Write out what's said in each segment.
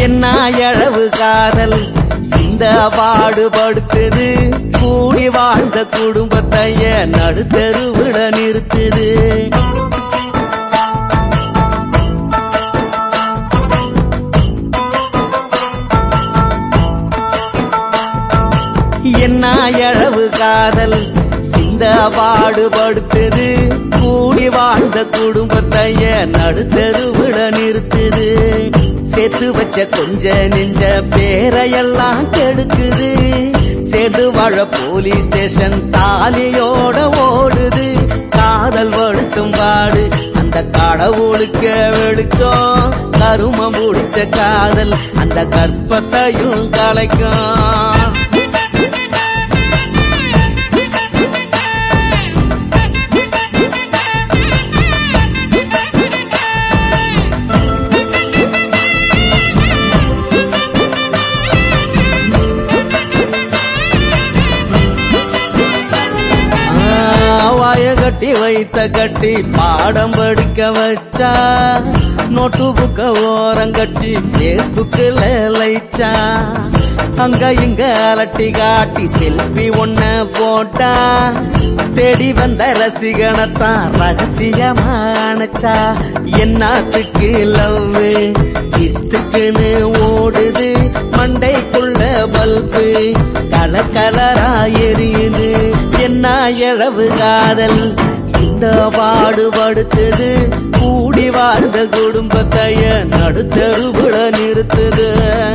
என்ன அழவு காதல் இந்த பாடுபடுத்துது கூடி வாழ்ந்த குடும்பத்தைய நடுத்தருவிட நிறுத்துது என்ன அழவு காதல் இந்த பாடுபடுத்துது கூடி வாழ்ந்த குடும்பத்தைய நடுத்தருவிட நிறுத்துது சேர்த்து வச்ச கொஞ்ச நெஞ்ச பேரையெல்லாம் கெடுக்குது சேர்ந்து வாழ போலீஸ் ஸ்டேஷன் தாலியோட ஓடுது காதல் வழுத்தும் பாடு அந்த கடவுளுக்கு வெடிச்சோம் கருமம் முடிச்ச காதல் அந்த கற்பத்தையும் கலைக்கும் வாய கட்டி வைத்த கட்டி பாடம் படிக்க வச்சா நோட்டு புக்க ஓரம் கட்டி பேஸ்புக்கில் லைச்சா அங்க இங்க அலட்டி காட்டி செல்ஃபி ஒன்ன போட்டா தேடி வந்த ரசிகனத்தான் ரகசியமா அணைச்சா என்னத்துக்கு லவ் இஸ்துக்குன்னு ஓடுது மண்டைக்குள்ள பல்பு கலர் கலரா எரியுது என்ன இழவு காதல் இந்த பாடுபடுத்துது கூடி வாழ்ந்த குடும்பத்தைய நடுத்தருவிட நிறுத்துது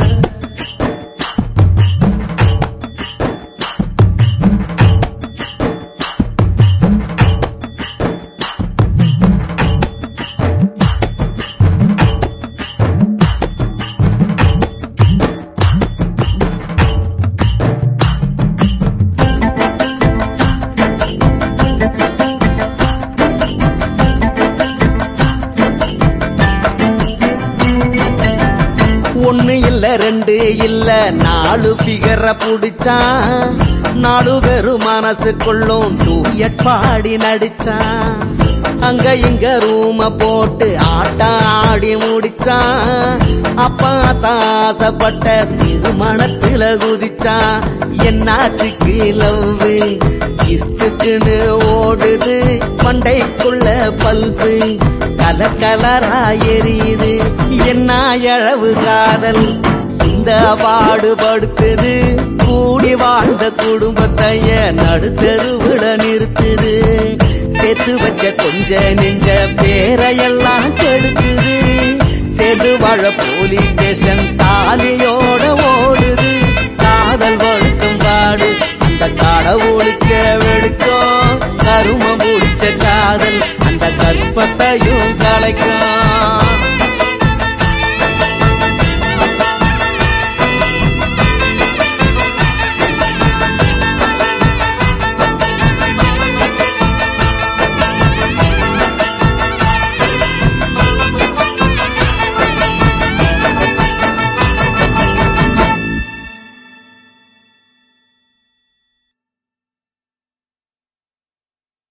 ஒண்ணு இல்ல ரெண்டு இல்ல நாலு பிகர புடிச்சான் நாலு பேரும் மனசுக்குள்ளும் தூயட் பாடி நடிச்சான் அங்க இங்க ரூம போட்டு ஆட்டம் ஆடி முடிச்சான் அப்பா தாசப்பட்ட திருமணத்துல குதிச்சான் என்னாச்சுக்கு லவ் இஸ்துக்குன்னு ஓடுது மண்டைக்குள்ள பல்பு கலர் கலரா எரியுது என்ன அழவு காதல் இந்த பாடுபடுத்துது கூடி வாழ்ந்த குடும்பத்தைய நடுத்தருவிட நிறுத்துது சேர்த்து வச்ச கொஞ்ச நெஞ்ச பேரையெல்லாம் கெடுக்குது சேர்ந்து வாழ போலீஸ் ஸ்டேஷன் தாலியோட ஓடுது காதல் வழுத்தும் பாடு அந்த கடவுளுக்கு வெடுக்கும் கருமம் முடிச்ச காதல் அந்த கற்பத்தையும் கலைக்கும்